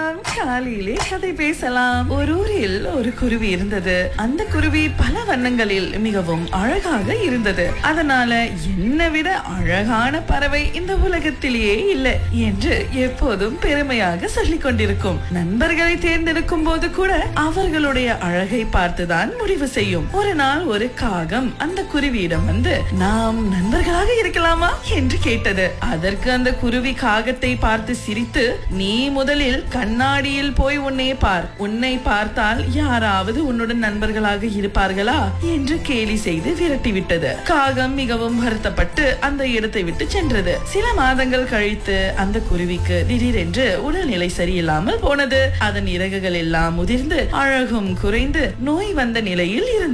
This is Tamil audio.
பேசலாம் காலையிலே கதை பேசலாம் ஒரு ஊரில் ஒரு குருவி இருந்தது அந்த குருவி பல வண்ணங்களில் மிகவும் அழகாக இருந்தது அதனால என்னை விட அழகான பறவை இந்த உலகத்திலேயே இல்லை என்று எப்போதும் பெருமையாக சொல்லிக் கொண்டிருக்கும் நண்பர்களை தேர்ந்தெடுக்கும் போது கூட அவர்களுடைய அழகை பார்த்துதான் முடிவு செய்யும் ஒரு நாள் ஒரு காகம் அந்த குருவியிடம் வந்து நாம் நண்பர்களாக இருக்கலாமா என்று கேட்டது அதற்கு அந்த குருவி காகத்தை பார்த்து சிரித்து நீ முதலில் கண்ணாடியில் போய் உன்னை பார் உன்னை பார்த்தால் யாராவது உன்னுடன் நண்பர்களாக இருப்பார்களா என்று கேலி செய்து விரட்டிவிட்டது காகம் மிகவும் வருத்தப்பட்டு அந்த இடத்தை விட்டு சென்றது சில மாதங்கள் கழித்து அந்த குருவிக்கு திடீரென்று உடல்நிலை சரியில்லாமல் போனது அதன் இறகுகள் எல்லாம் முதிர்ந்து அழகும் குறைந்து நோய் வந்த நிலையில் இருந்தது